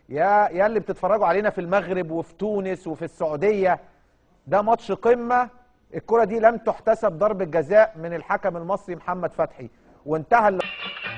يا يا اللي بتتفرجوا علينا في المغرب وفي تونس وفي السعوديه ده ماتش قمه الكره دي لم تحتسب ضربه جزاء من الحكم المصري محمد فتحي وانتهى الل-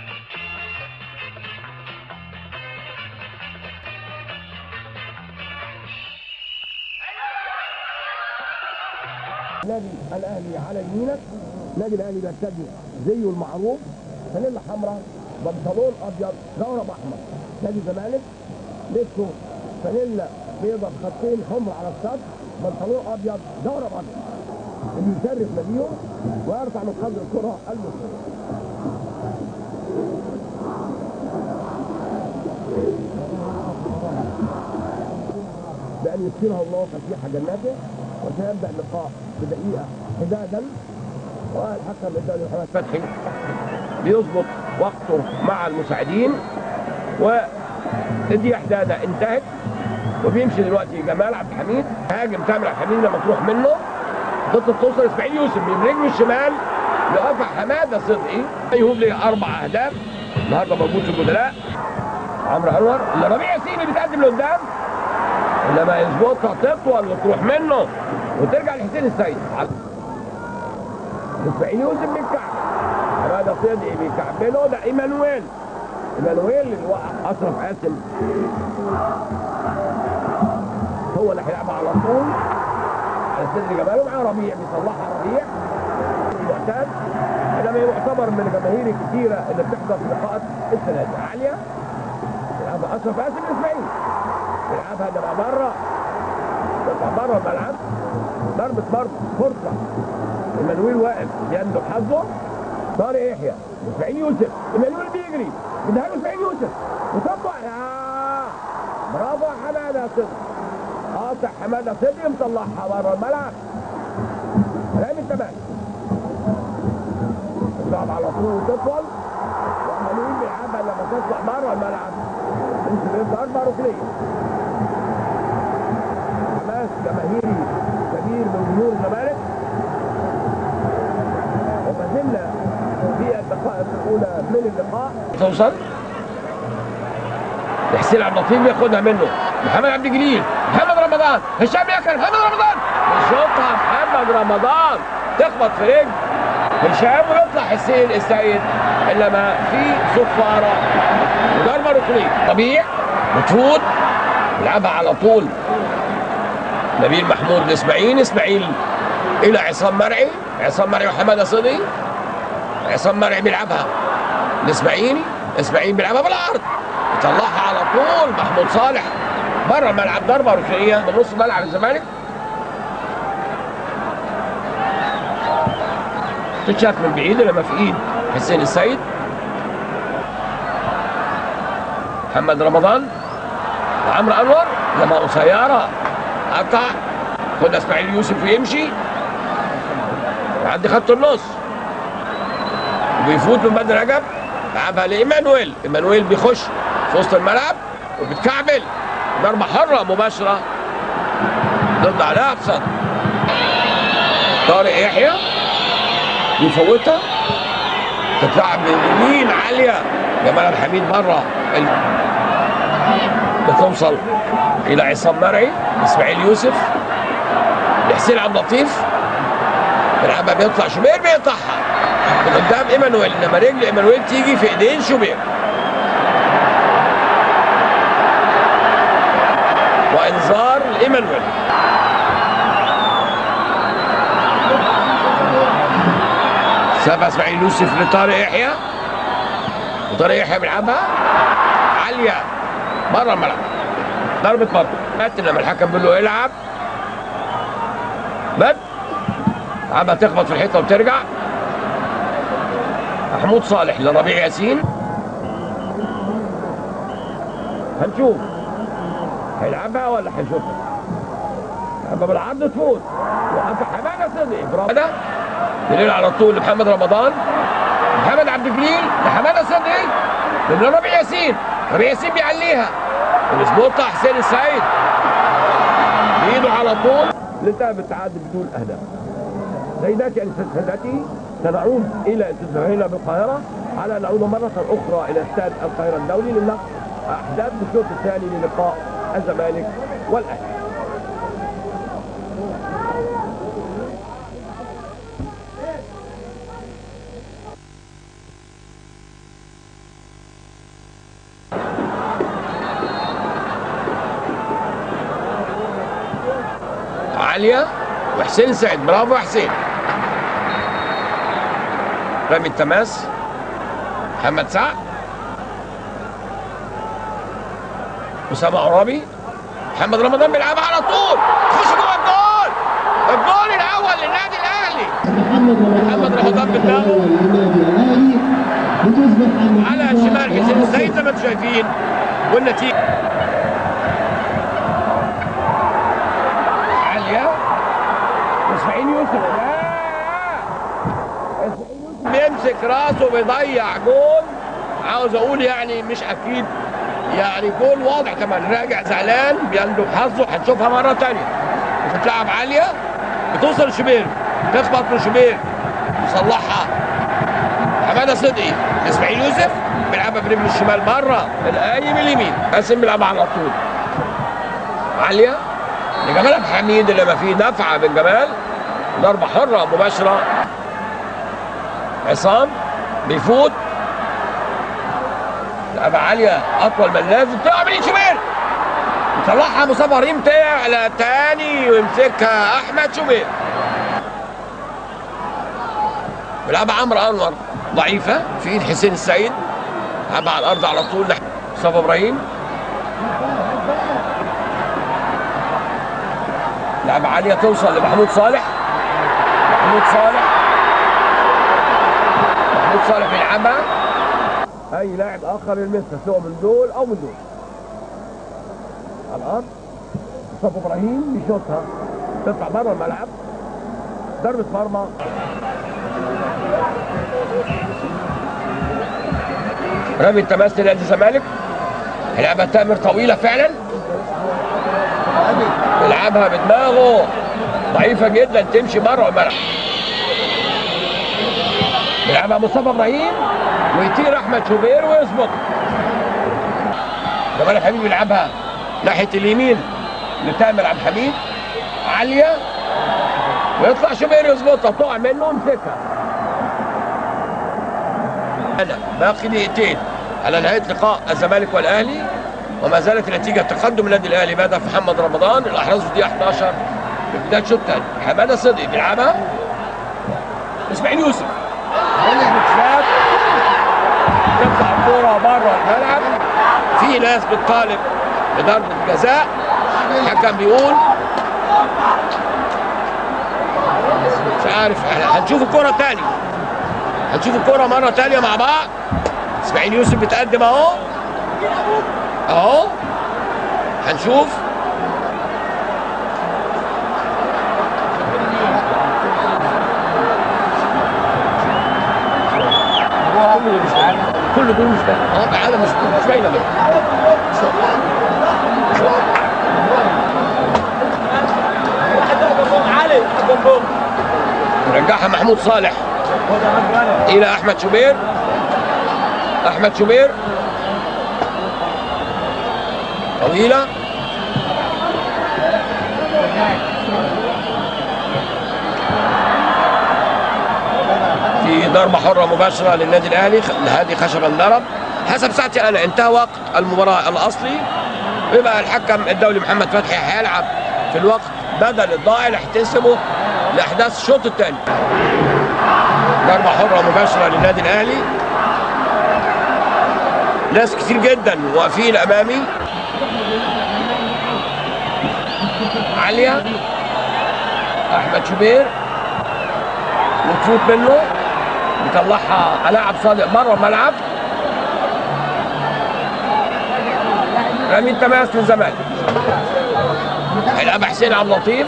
نادي الاهلي على يمينك نادي الاهلي بيرتدي زيه المعروف فانيلا حمراء بنطلون ابيض جورب احمر نادي الزمالك لبسه فانيلا بيضة بخطين حمر على السطح بنطلون ابيض جورب ابيض اللي يشرف ناديهم ويرفع من قدر الكره المصريه بأن يسكنها الله فسيح جناته وسيبدأ اللقاء بدقيقة حدادا والحكم الدولي محمد فتحي بيظبط وقته مع المساعدين ودي حدادة انتهت وبيمشي دلوقتي جمال عبد الحميد هاجم تامر عبد الحميد لما تروح منه ضد توصل اسماعيل يوسف من رجله الشمال لقطع حماده صدقي يهوب لي اربع اهداف النهارده موجود في البدلاء عمرو انور اللي ربيع ياسين اللي بيتقدم لقدام لما يظبطها تطول وتروح منه وترجع لحسين السيد اسماعيل يوسف بالكعب حماده صدقي بيكعبله ده ايمانويل ايمانويل اللي وقع اشرف قاسم هو اللي هيلعبها على طول على صدر جماله مع ربيع بيصلحها ربيع المعتاد انما يعتبر من الجماهير الكثيره اللي بتحضر في لقاءات السنه دي عاليه يلعبها اشرف قاسم الاسماعيلي يلعبها ده بره تطلع بره الملعب ضربة مرمى فرصة ايمانويل واقف بيندب حظه طارق يحيى اسماعيل يوسف ايمانويل بيجري بدها له اسماعيل يوسف وطبع آه. برافو يا حماده صدقي قاطع حماده صدقي مطلعها بره الملعب رامي التمام تلعب على طول وتطول وعمالين بيلعبها لما تطلع بره الملعب تنزل ضربه ركنيه حماس جماهيري كبير من جمهور الزمالك وما زلنا في الدقائق الاولى من اللقاء توصل حسين عبد اللطيف بياخدها منه محمد عبد الجليل محمد رمضان هشام يكر محمد رمضان يشوطها محمد رمضان تخبط في رجل هشام ويطلع حسين السيد انما في صفاره وضربه ركنيه طبيعي بتفوت يلعبها على طول نبيل محمود لاسماعيل اسماعيل الى عصام مرعي عصام مرعي وحماده صدقي عصام مرعي بيلعبها الاسماعيلي اسماعيل بيلعبها بالعرض يطلعها على طول محمود صالح بره الملعب ضربه ركنيه من نص ملعب الزمالك تتشاف من بعيد لما في ايد حسين السيد محمد رمضان عمرو انور لما قصيره قطع خد اسماعيل يوسف ويمشي يعدي خط النص وبيفوت من بدر رجب لعبها لايمانويل ايمانويل بيخش في وسط الملعب وبتكعبل ضربه حره مباشره ضد علاء حسن طارق يحيى بيفوتها تتلعب من اليمين عاليه جمال عبد الحميد بره ال... بتوصل الى عصام مرعي اسماعيل يوسف لحسين عبد اللطيف بيلعبها بيطلع شوبير بيقطعها من قدام ايمانويل انما رجل ايمانويل تيجي في ايدين شوبير وانذار لايمانويل سابها اسماعيل يوسف لطارق يحيى وطارق يحيى بيلعبها عاليه بره الملعب ضربة مرمى مات لما الحكم بيقول له العب مات لعبها تخبط في الحيطه وترجع محمود صالح لربيع ياسين هنشوف هيلعبها ولا هنشوفها لعبها بالعرض تفوت وقف حماده صدقي برافو ده دليل على طول لمحمد رمضان محمد عبد الجليل لحماده صدقي من ربيع ياسين ربيع ياسين بيعليها ويظبطها حسين السعيد بايده على طول لانتهى بالتعادل بدون اهداف سيداتي سادتي سنعود الى استوديوهنا بالقاهره على ان نعود مره اخرى الى استاد القاهره الدولي للنقل احداث الشوط الثاني للقاء الزمالك والاهلي عالية وحسين سعد برافو يا حسين رامي التماس محمد سعد أسامة عرابي محمد رمضان بيلعبها على طول تخش جوه الجول الجول الأول للنادي الأهلي محمد رمضان بدماغه على شمال حسين السيد زي ما انتم شايفين والنتيجة عالية اسماعيل يوسف لا بيمسك راسه بيضيع جول عاوز اقول يعني مش اكيد يعني جول واضح كمان راجع زعلان بيندب حظه هنشوفها مره ثانيه بتتلعب عاليه بتوصل لشوبير تخبط من شوبير يصلحها حماده صدقي اسماعيل يوسف بيلعبها برجله الشمال مره القايم اليمين قاسم بيلعبها على طول عاليه لجمال عبد الحميد اللي ما فيه دفعه من جمال ضربه حره مباشره عصام بيفوت لعبة عالية أطول من لازم تقع من شوبير يطلعها مصطفى ريم على تاني ويمسكها أحمد شوبير بيلعبها عمرو أنور ضعيفة في إيد حسين السيد لعبها على الأرض على طول ناحية مصطفى إبراهيم لعبة عالية توصل لمحمود صالح محمود صالح محمود صالح بيلعبها اي لاعب اخر يلمسها سواء من دول او من دول على الارض مصطفى ابراهيم بيشوطها تطلع بره الملعب ضربة مرمى رامي التماس لنادي الزمالك يلعبها تامر طويلة فعلا يلعبها بدماغه ضعيفة جدا تمشي بره الملعب يلعبها مصطفى ابراهيم ويطير احمد شوبير ويظبط جمال الحبيب يلعبها ناحيه اليمين لتامر عبد الحميد عاليه ويطلع شوبير يظبطها تقع منه ويمسكها انا باقي دقيقتين على نهايه لقاء الزمالك والاهلي وما زالت النتيجه تقدم النادي الاهلي بهدف محمد رمضان الاحراز في الدقيقه 11 ببدايه شوط ثاني حماده صدقي بيلعبها اسماعيل يوسف مكسات تطلع الكوره بره الملعب في ناس بتطالب بضربه جزاء الحكم بيقول مش عارف هنشوف الكوره تاني هنشوف الكوره مره تانيه مع بعض اسماعيل يوسف بيتقدم اهو اهو هنشوف كل دول مش باين كل دول مش باين اه تعالى مش مش باينه منه رجعها محمود صالح الى احمد شوبير احمد شوبير طويله في ضربة حرة مباشرة للنادي الأهلي هذه خشبة انضرب حسب ساعتي أنا انتهى وقت المباراة الأصلي يبقى الحكم الدولي محمد فتحي هيلعب في الوقت بدل الضائع اللي هتقسمه لأحداث الشوط الثاني ضربة حرة مباشرة للنادي الأهلي ناس كتير جدا واقفين أمامي عالية أحمد شوبير وتفوت منه بيطلعها لاعب صادق بره الملعب رامي التماس للزمالك هيلعبها حسين عبد اللطيف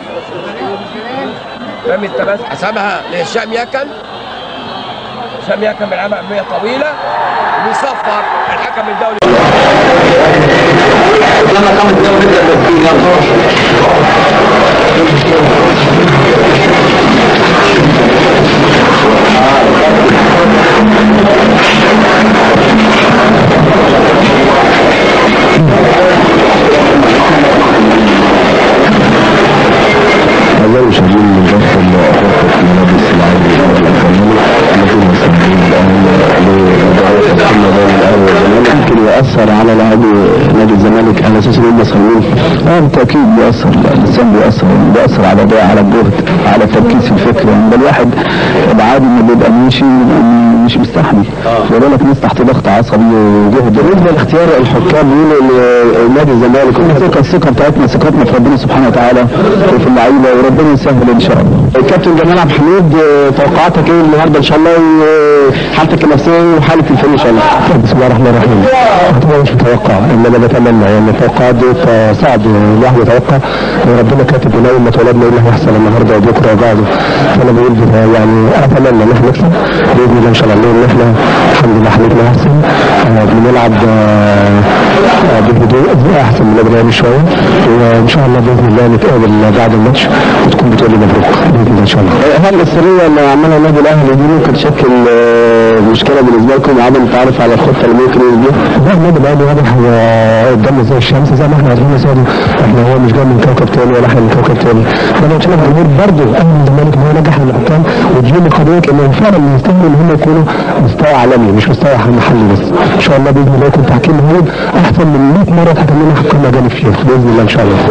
رامي التماس حسبها لهشام يكن هشام يكن بيلعبها أمية طويلة وبيصفر الحكم الدولي لما قامت الدولة بالتسجيل الماتشين هم صايمين اه بالتاكيد بيأثر الانسان بيأثر بيأثر على ده على الجهد على تركيز الفكر يعني ده الواحد العادي ما بيبقى ماشي مش مستحمل خلي بالك ناس تحت ضغط عصبي وجهد بالنسبه لاختيار الحكام بيقولوا ان نادي الزمالك الثقه الثقه بتاعتنا ثقتنا في ربنا سبحانه وتعالى وفي اللعيبه وربنا يسهل ان شاء الله. الكابتن جمال عبد الحميد آه، توقعاتك ايه النهارده ان شاء الله وحالتك النفسيه وحاله الفريق ان شاء الله. بسم الله الرحمن الرحيم. طبعا مش متوقع انما بتمنى يعني التوقعات دي صعب الواحد يتوقع ربنا كاتب لنا يوم ما اتولدنا ايه اللي هيحصل النهارده وبكره وبعده فانا بقول بها يعني اتمنى ان احنا نكسب باذن الله ان شاء الله ان احنا الحمد لله حالتنا احسن آه، بنلعب آه، آه، بهدوء احسن من البدايه شويه وان شاء الله باذن الله نتقابل بعد الماتش وتكون بتقول لي مبروك باذن الله ان شاء الله. هل السريه اللي عملها النادي الاهلي دي ممكن تشكل آه، مشكله بالنسبه لكم وعدم التعرف على الخطه اللي ممكن يجي بيها؟ لا النادي الاهلي واضح هو قدامنا زي الشمس زي ما احنا عارفين يا سيدي احنا هو مش جاي من كوكب تاني ولا احنا من كوكب تاني ده انا قلت لك الجمهور برضه اهل الزمالك هو نجح للحكام ودي من قضيه انهم فعلا يستاهلوا ان هم يكونوا مستوى عالمي مش مستوى محلي بس ان شاء الله باذن الله يكون تحكيم هون احسن من 100 مره تحكم لنا حكام اجانب فيه باذن الله ان شاء الله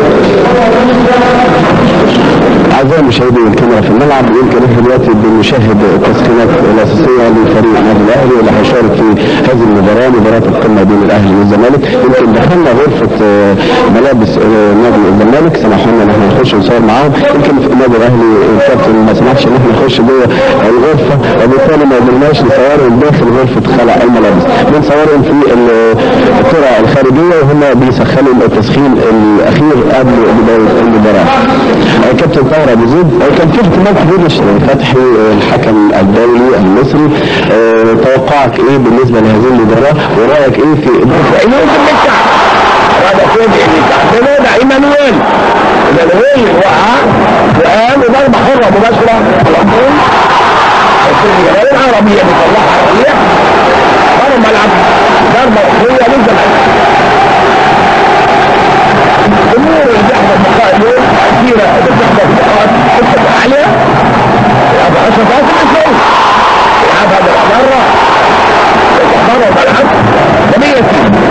أعزائي المشاهدين الكاميرا في الملعب يمكن احنا دلوقتي بنشاهد التسخينات الأساسية لفريق النادي الأهلي واللي هيشارك في هذه المباراة مباراة القمة بين الأهلي والزمالك يمكن دخلنا غرفة آه، ملابس آه، نادي الزمالك سمحوا لنا إن احنا نخش نصور معاهم يمكن في النادي الأهلي الكابتن ما سمحش إن احنا نخش جوه الغرفة وبالتالي ما قدرناش نصورهم داخل غرفة خلع الملابس بنصورهم في ال- الترع الخارجية وهم بيسخنوا التسخين الأخير قبل بداية المباراة آه، كابتن طاهر ابو زيد آه، كان في اهتمام كبير لفتحي آه، الحكم الدولي المصري آه، توقعك ايه بالنسبه لهذه المباراه ورايك ايه في عينون تمتع هذا فين اللي تحتنا ده ايمانويل ايمانويل وقع وقام وضربه حره مباشره على طول الجمال العربيه بيطلعها ربيع بره الملعب ضربه اخريه للزمالك الامور اللي بيحصل بقاء اليوم كثيره اللي بتحصل بقاءات بتبقى عاليه ابو اشرف قاسم الشيء يلعب هذا مره بره الملعب جميع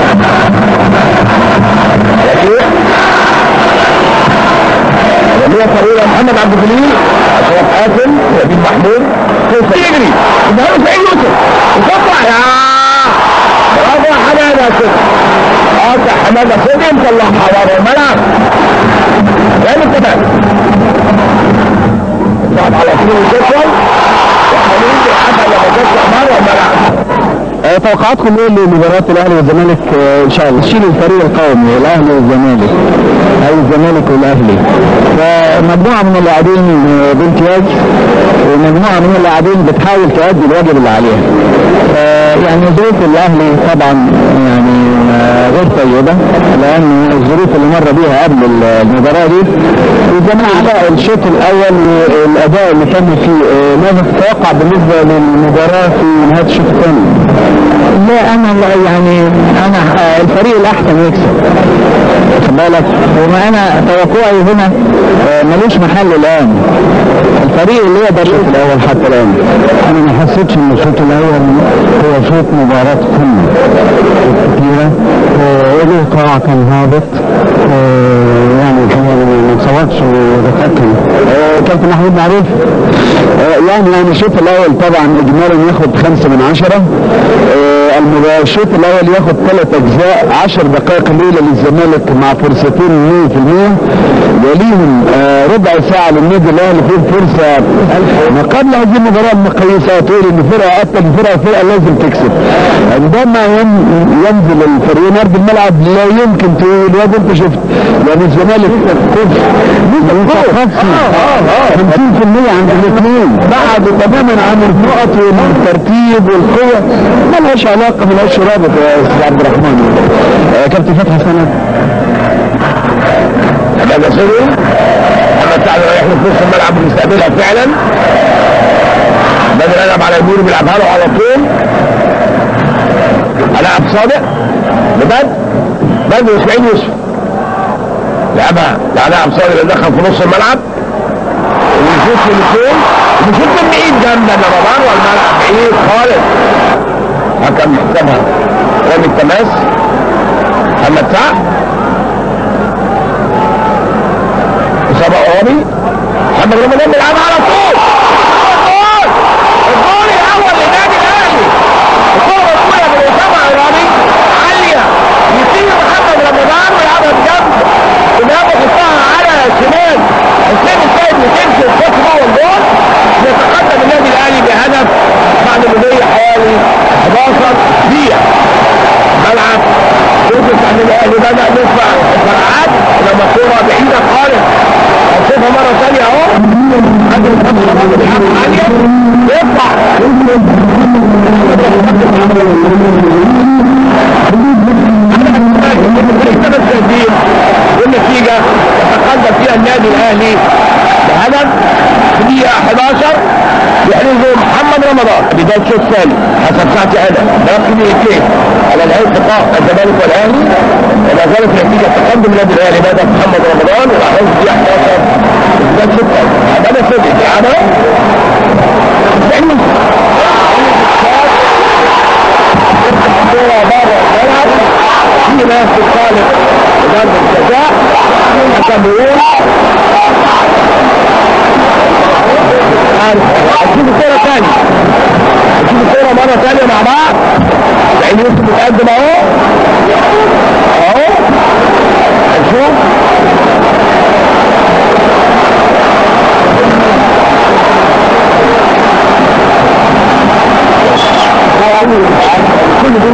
رجوع جميع طويلة محمد عبد الجليل اشرف قاسم نبيل محمود كيف يجري وظهر سعيد يوسف وقطع يا برافو يا حماده يا قاطع حماده سيدي مطلعها بره الملعب جامد تمام صعب على طول الجدول وحاليا بيلعبها لما تطلع بره الملعب آه، توقعاتكم ايه لمباراه الاهلي والزمالك آه، ان شاء الله شيل الفريق القومي الاهلي والزمالك او الزمالك والاهلي فمجموعه من اللاعبين آه، بامتياز ومجموعه من اللاعبين بتحاول تؤدي الواجب اللي عليها آه، يعني ظروف الاهلي طبعا يعني آه، غير طيبه لان الظروف اللي مر بيها قبل المباراه دي والزمالك بقى الشوط الاول والاداء اللي كان فيه آه، ماذا تتوقع بالنسبه للمباراه في نهايه الشوط الثاني؟ لا انا لا يعني انا آه، الفريق الاحسن يكسب خد بالك وما انا توقعي هنا آه، ملوش محل الان الفريق اللي يقدر الشوط الاول حتى الان انا ما حسيتش ان الشوط الاول هو شوط مباراه قمه كتيره وله قاع كان هابط آه، يعني كان ما تصورش وتتاكد كابتن محمود معروف آه، يعني يعني الشوط الاول طبعا اجمالا ياخد خمسة من عشرة آه، المباراة الشوط الاول ياخد ثلاث اجزاء عشر دقائق الاولى للزمالك مع فرصتين 100% يليهم آه، ربع ساعة للنادي الاهلي فيه فرصة ما قبل هذه المباراة المقيسة تقول ان فرقة قتل فرقة فرقة لازم تكسب عندما ين- ينزل الفريقين ارض الملعب لا يمكن تقول يا انت شفت يعني الزمالك كفر 50% عند الاثنين بعدوا تماما عن النقط والترتيب والقوة ما لهاش علاقة ما لهاش رابط يا استاذ عبد الرحمن آه، كابتن فتحي سند هذا سوري محمد سعد رايح له في نص الملعب وبيستقبلها فعلا بدر يلعب على يمينه بيلعبها له على طول لاعب صادق لبدر بدر واسماعيل يوسف لعبها لاعب صادق اللي دخل في نص الملعب ويشوط تليفون ويشوط من بعيد جنب رمضان والملعب بعيد خالص حكم حسابها رامي التماس محمد سعد بدر يلعب على يمينه بيلعبها له على طول للاعب صادق بدر واسماعيل يوسف لعبها لاعب صادق اللي دخل في نص الملعب ويشوط تليفون ويشوط من بعيد جنب رمضان والملعب بعيد خالص حكم حسابها محمد رمضان بيلعبها على طول الجول الجول الاول للنادي الاهلي الكره الاولى من اسامه عرابي عاليه يسيب محمد رمضان ويلعبها بجنب وبياخد يحطها على شمال حسين السيد وتمشي وتخش جوه الجول يتقدم النادي الاهلي بهدف بعد مضي حوالي 11 دقيقه ملعب يوسف عن الاهلي بدا يدفع الفرعات لما الكوره بعيده خالص هنشوفها مره ثانيه اهو ادي الخط عاليه يطلع التسديد والنتيجه يتقدم فيها النادي الاهلي بهدف في دقيقه 11 يحرزه محمد رمضان بدايه الشوط الثاني حسب ساعتي انا باقي دقيقتين على نهايه لقاء الزمالك والاهلي وما زالت النتيجه تقدم النادي الاهلي بدا محمد رمضان واحرز دقيقه 11 بدايه الشوط الثاني عماده صدقي بيلعبها في ناس تطالب بضربة جزاء حكم بيقول هنشوف الكورة تاني هنشوف الكورة مرة تانية مع بعض لأن يوسف متقدم أهو أهو هنشوف كل دول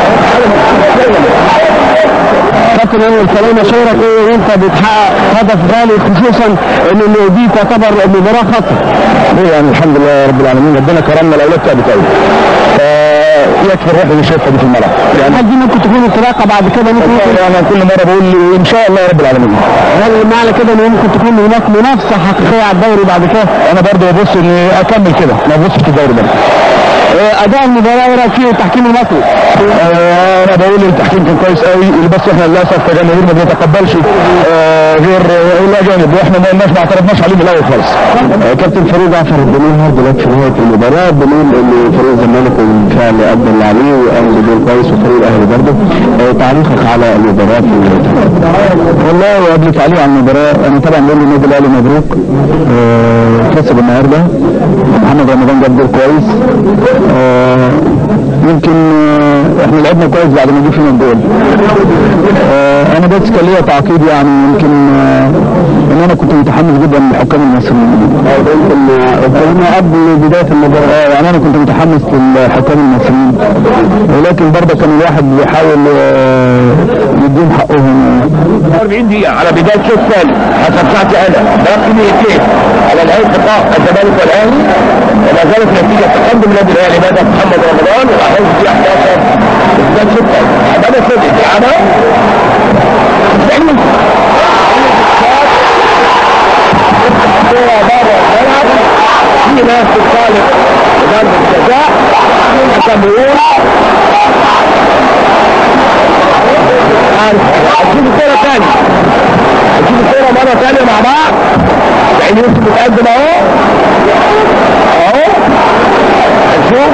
كابتن اول كلام شعورك ايه وانت بتحقق هدف غالي خصوصا ان اللي دي تعتبر مباراه خاصه. يعني الحمد لله رب العالمين ربنا كرمنا الاولاد تعبت قوي. يكفي الروح اللي شايفها دي في الملعب. يعني هل دي ممكن تكون انطلاقه بعد كده ممكن انا كل مره بقول ان شاء الله رب العالمين. هل معنى كده ان ممكن تكون هناك منافسه حقيقيه على الدوري بعد كده؟ انا برضه ببص اني اكمل كده ما ابصش في الدوري برضه. اداء المباراه ايه رايك فيه التحكيم المصري؟ آه، انا بقول التحكيم كان كويس قوي بس احنا للاسف كجماهير ما بنتقبلش آه، غير الاجانب واحنا ما قلناش ما اعترضناش عليه من الاول خالص. آه، كابتن فاروق جعفر بنقول دلوقتي في نهايه المباراه بنقول ان فريق الزمالك بالفعل ادى اللي عليه واهلي دول كويس وفريق الاهلي برضه. آه، تعليقك على المباراه في والله وقبل تعليق على المباراه انا طبعا بقول للنادي الاهلي مبروك آه، كسب النهارده محمد رمضان جاب جول كويس آه، يمكن آه، احنا لعبنا كويس بعد ما جه فينا الجول آه، انا بس كان ليا تعقيب يعني يمكن آه، ان انا كنت متحمس جدا للحكام المصريين يمكن اتكلمنا قبل بدايه المباراه آه، يعني انا كنت متحمس للحكام المصريين ولكن برضه كان الواحد بيحاول آه، يديهم حقهم 40 دقيقة على بداية الشوط الثاني حسب ساعتي أنا باقي دقيقتين على نهاية لقاء الزمالك والأهلي وما زالت النتيجة تقدم النادي الأهلي بدا محمد رمضان وأحرز دقيقة 11 في بداية الشوط الثاني عمادة صدقي بيلعبها الكورة بره الملعب في ناس تطالب بضربة جزاء حكم بيقول هنشوف الكورة تاني هنشوف الكورة مرة تانية مع بعض لأن يوسف متقدم أهو أهو هنشوف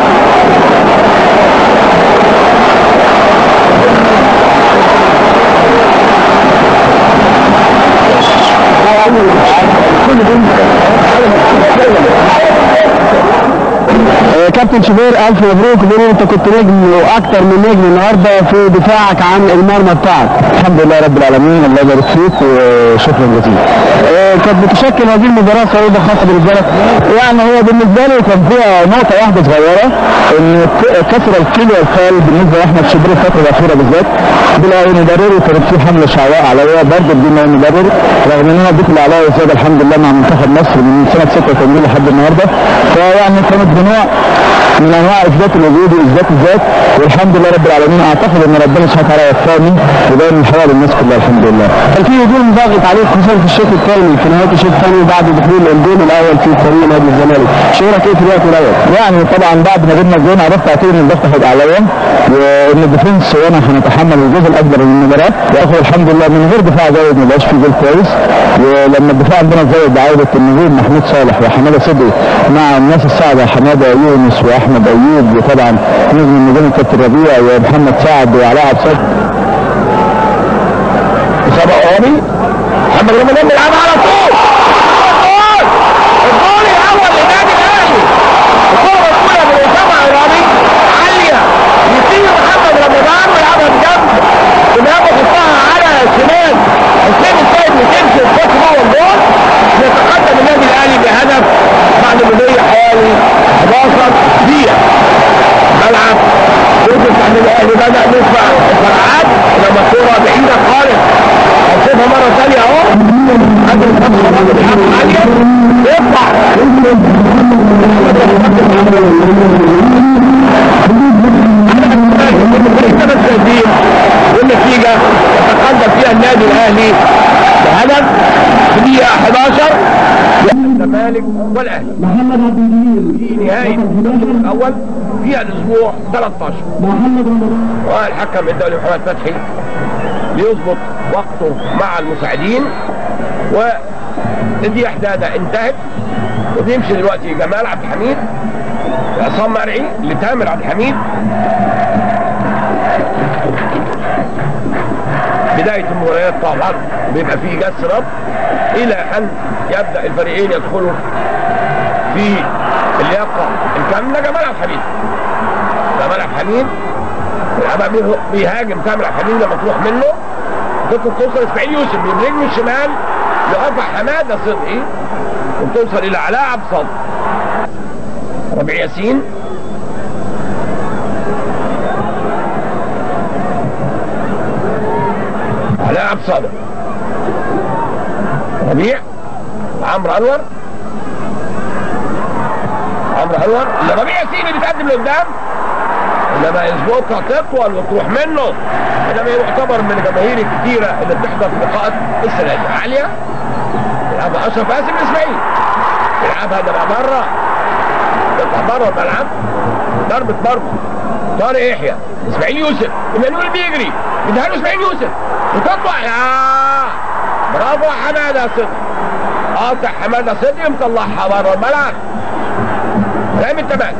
كل دول آه، كابتن شوبير الف مبروك بيقول انت كنت نجم واكتر من نجم النهارده في دفاعك عن المرمى بتاعك الحمد لله رب العالمين الله يبارك فيك وشكرا جزيلا آه، كانت بتشكل هذه المباراه صعوبه خاصه بالنسبه لك يعني هو بالنسبه لي كان فيها نقطه واحده صغيره ان ك- كسر الكيلو الخال بالنسبه لاحمد شوبير الفتره الاخيره بالذات بلا مدرب كانت في حمله شعواء عليا برضه بدون أي مدرب رغم ان انا اديت اللي عليا زياده الحمد لله مع منتخب مصر من سنه 86 لحد النهارده فيعني كانت بنوع من انواع اثبات الوجود واثبات الذات والحمد لله رب العالمين اعتقد ان ربنا سبحانه وتعالى وفقني وده من حوالي الناس كلها الحمد لله. كان في هجوم ضاغط عليك خصوصا في الشوط الثاني في نهايه الشوط الثاني بعد دخول الجول الاول في فريق نادي الزمالك. شعورك ايه في الوقت الاول؟ يعني طبعا بعد ما جبنا الجول عرفت اعتبر ان الضغط هيبقى عليا وان الديفنس وانا هنتحمل الجزء الاكبر من المباراه واخر الحمد لله من غير دفاع جيد ما بقاش في جول كويس ولما الدفاع عندنا زايد بعوده النجوم محمود صالح وحماده صدقي مع الناس الصعبه حماده يونس واحمد ايوب وطبعا نجم النجوم الكابتن ربيع ومحمد سعد وعلاء عبد الصادق إصابة قومي محمد رمضان بيلعبها على طول الهدف في دقيقة 11 الزمالك والاهلي محمد عبد الجليل في نهاية الشوط الاول في الاسبوع 13 محمد رمضان والحكم الدولي محمد فتحي بيظبط وقته مع المساعدين ودي احداثها انتهت وبيمشي دلوقتي جمال عبد الحميد عصام مرعي لتامر عبد الحميد بداية المباريات طبعا بيبقى فيه جس رب إلى أن يبدأ الفريقين يدخلوا في اللياقة الكاملة جمال عبد الحميد جمال عبد الحميد الأبا بيه- بيهاجم تامر عبد الحميد لما تروح منه تدخل توصل اسماعيل يوسف برجله الشمال يقطع حماده صدقي وتوصل الى علاء عبد الصادق ربيع ياسين علاء عبد الصادق ربيع عمرو انور عمرو انور ربيع ياسين اللي بيتقدم لقدام انما يظبطها تطول وتروح منه انما يعتبر من الجماهير الكتيره اللي بتحضر في لقاءات السنه دي عاليه يلعبها اشرف قاسم الاسماعيلي يلعبها ده بره تطلع بره الملعب ضربه مرمى طارق يحيى اسماعيل يوسف ايمانويل بيجري بيديها له اسماعيل يوسف وتطلع يا برافو يا حماده صدقي قاطع حماده صدقي مطلعها بره الملعب رامي التماس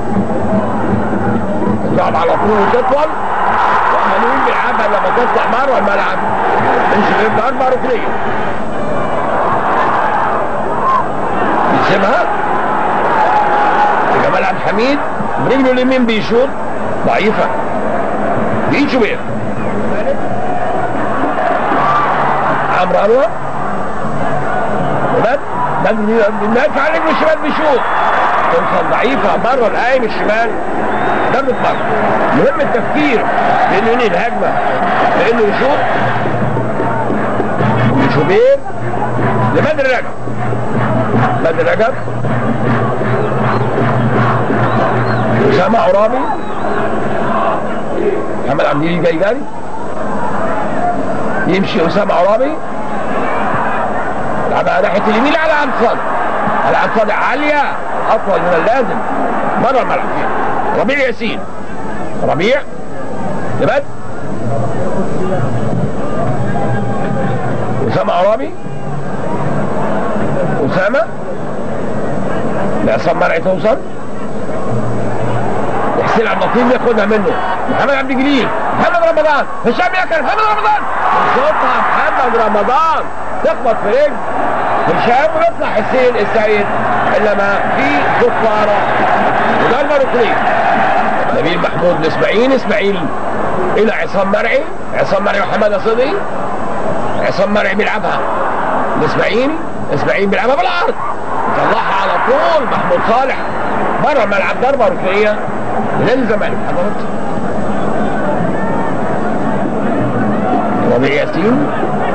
تلعب على طول وتطول وعمالين بيلعبها لما تطلع بره الملعب تمشي غير ضربه ركنيه يسيبها جمال عبد الحميد برجله اليمين بيشوط ضعيفه بيد شوبير عمرو انور وبد بد بيدافع على رجله الشمال بيشوط توصل ضعيفه بره القايم الشمال ضربة مرمى مهم التفكير في انه ينهي الهجمه لانه يشوط شوبير لبدر رجب بدر رجب اسامه عرابي محمد عبد الجليل جاي جري يمشي اسامه عرابي يلعبها ناحيه اليمين على عبد الصادق على عبد الصادق عاليه اطول من اللازم بره الملعب ربيع ياسين ربيع لبد اسامه عرابي اسامه لعصام مرعي توصل حسين عبد اللطيف ياخدها منه محمد عبد الجليل محمد رمضان هشام يكر محمد رمضان شوطها محمد رمضان تخبط في رجل هشام ويطلع حسين السيد انما في صفاره وضربه ركنيه نبيل محمود لاسماعيل اسماعيل الى عصام مرعي عصام مرعي وحماده صدقي عصام مرعي بيلعبها لاسماعيل اسماعيل بيلعبها بالعرض طلعها على طول محمود صالح بره الملعب ضربه ركنيه للزمالك حضرتك ربيع ياسين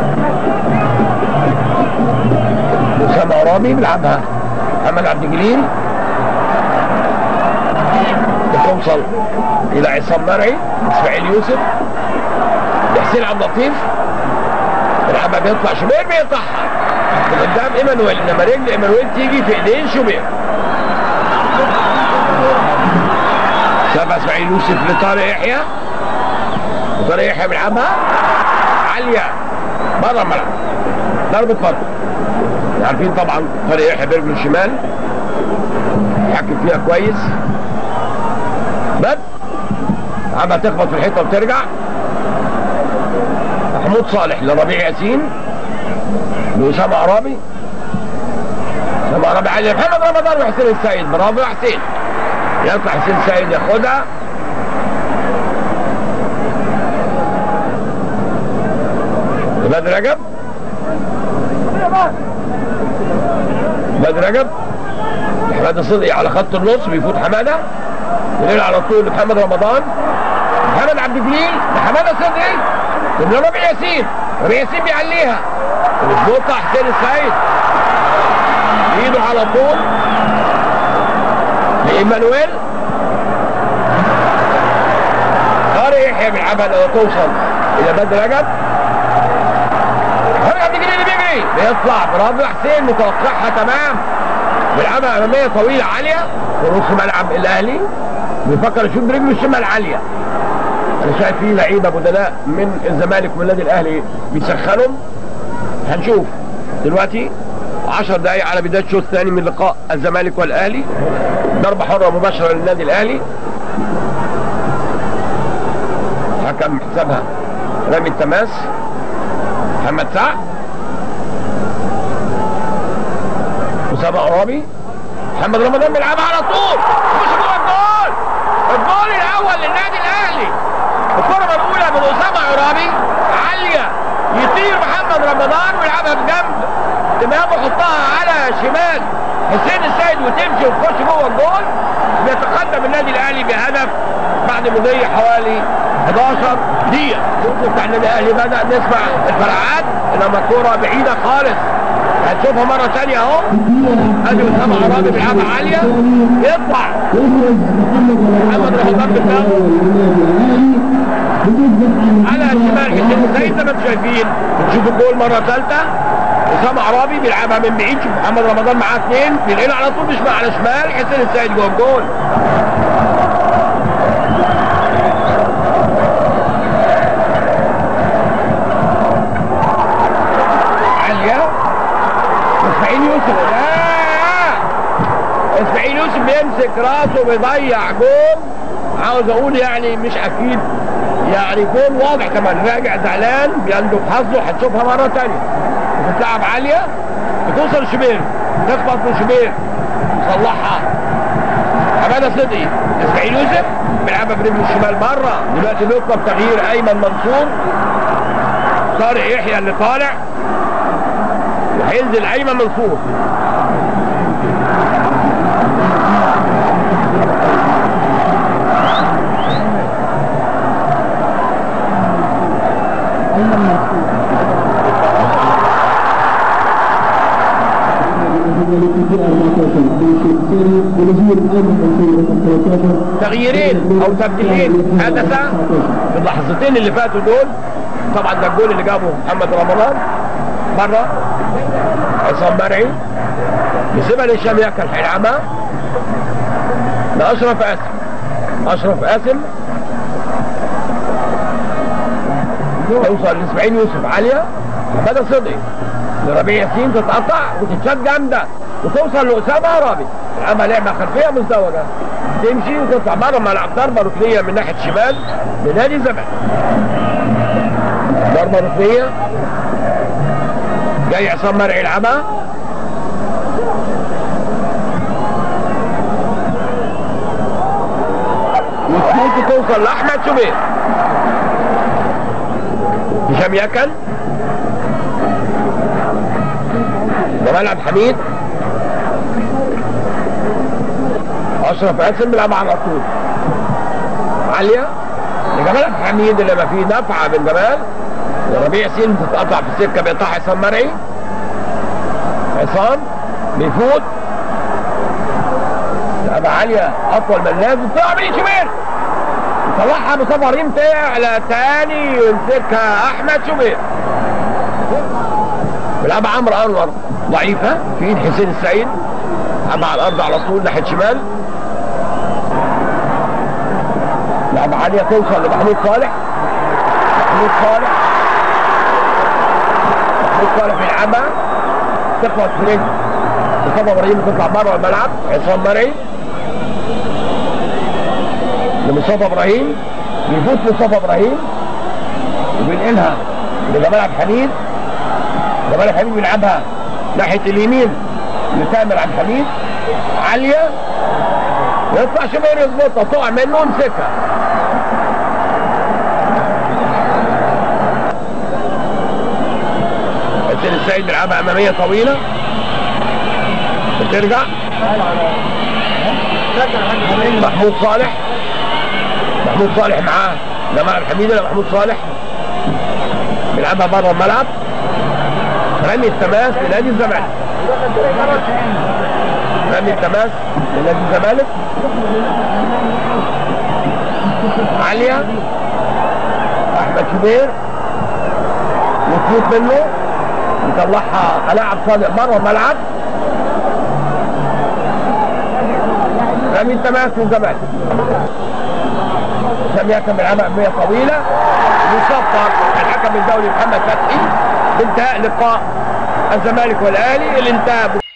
اسامه عرابي بيلعبها محمد عبد الجليل بتوصل الى عصام مرعي اسماعيل يوسف حسين عبد اللطيف بيلعبها بيطلع شوبير بيقطعها من قدام ايمانويل انما رجل ايمانويل تيجي في ايدين شوبير سابها اسماعيل يوسف لطارق يحيى وطارق يحيى بيلعبها عاليه بره الملعب ضربه مرمى عارفين طبعا طارق يحيى برجله الشمال يحكم فيها كويس بد عمها تخبط في الحيطه وترجع محمود صالح لربيع ياسين لأسامة عرابي أسامة عرابي علي محمد رمضان وحسين السيد برافو يا حسين يطلع حسين السيد ياخدها بدر رجب بدر رجب حماده صدقي على خط النص بيفوت حماده ينقل على طول لمحمد رمضان محمد عبد الجليل لحماده صدقي من ربيع ياسين ربيع ياسين بيعليها ويظبطها حسين السيد ايده على طول لايمانويل طارق يحيى بيلعبها لو توصل الى بدر رجب محمد عبد الجليل بيجري يطلع برافو يا حسين متوقعها تمام بيلعبها اماميه طويله عاليه في نص ملعب الاهلي بيفكر يشوط برجله الشمال عاليه انا شايف في لعيبه بدلاء من الزمالك ومن النادي الاهلي بيسخنهم هنشوف دلوقتي 10 دقائق على بدايه الشوط الثاني من لقاء الزمالك والاهلي ضربه حره مباشره للنادي الاهلي حكم حسابها رامي التماس محمد سعد اسامه عرابي محمد رمضان بيلعبها على طول خش جوه الجول الجول الاول للنادي الاهلي الكره الاولى من اسامه عرابي عاليه يطير محمد رمضان ويلعبها بجنب دماغه يحطها على شمال حسين السيد وتمشي وتخش جوه الجول يتقدم النادي الاهلي بهدف بعد مضي حوالي 11 دقيقه بتاع النادي الاهلي بدا نسمع الفرقعات انما الكوره بعيده خالص هنشوفها مره ثانيه اهو ادي اسامه عرابي بيلعبها عاليه يطلع محمد رمضان بدماغه على شمال حسين السيد زي ما انتم شايفين بنشوف الجول مره ثالثه اسامه عرابي بيلعبها من بعيد شوف محمد رمضان معاه اثنين بينقلها على طول مش على شمال حسين السيد جوه الجول عاليه اسماعيل يوسف لا اسماعيل يوسف بيمسك راسه بيضيع جول عاوز اقول يعني مش اكيد يعني جول واضح كمان راجع زعلان بيندب حظه هتشوفها مره ثانيه بتتلعب عاليه بتوصل شبير تخبط من شبير يصلحها حماده صدقي اسماعيل يوسف بيلعبها برجله الشمال مره دلوقتي بيطلب تغيير ايمن منصور طارق يحيى اللي طالع وهينزل ايمن منصور تغييرين او تبديلين حدث في اللحظتين اللي فاتوا دول طبعا ده الجول اللي جابه محمد رمضان مره عصام مرعي يسيبها لهشام ياكل هيلعبها لاشرف قاسم اشرف قاسم توصل لاسماعيل يوسف عاليه بدأ صدقي لربيع ياسين تتقطع وتتشد جامده وتوصل لاسامه عرابي يلعبها لعبه خلفيه مزدوجه تمشي وتطلع بره الملعب ضربه ركنيه من ناحيه الشمال لنادي الزمالك ضربه ركنيه جاي عصام مرعي يلعبها وتموت توصل لاحمد شوبير هشام يكن جمال عبد الحميد اشرف قاسم بيلعب على طول عاليه لجمال عبد الحميد اللي ما فيه دفعه من جمال ربيع ياسين بتتقطع في السكه بيقطع عصام مرعي عصام بيفوت لعبة عالية أطول من لازم طلع من شمال طلعها مصطفى ريم على تاني يمسكها أحمد شوبير بيلعبها عمرو أنور ضعيفة في ايد حسين السعيد لعبها على الأرض على طول ناحية شمال لعبة عالية توصل لمحمود صالح محمود صالح محمود صالح بيلعبها تخبط في رجل مصطفى ابراهيم تطلع بره الملعب عصام مرعي لمصطفى ابراهيم يفوت مصطفى ابراهيم وبينقلها لجمال عبد الحميد جمال عبد الحميد بيلعبها ناحيه اليمين لتامر عبد الحميد عاليه يطلع شمال يظبطها تقع منه ويمسكها حسين السيد بيلعبها اماميه طويله بترجع محمود صالح محمود صالح معاه جمال عبد الحميد ولا محمود صالح بيلعبها بره الملعب رمي التماس لنادي الزمالك رمي التماس لنادي الزمالك عالية أحمد شوبير وتفوت منه يطلعها لاعب صادق بره الملعب رمي تماس للزمالك لم يكن العمل أمية طويلة يصفر الحكم الدولي محمد فتحي بانتهاء لقاء الزمالك والاهلي اللي انتهى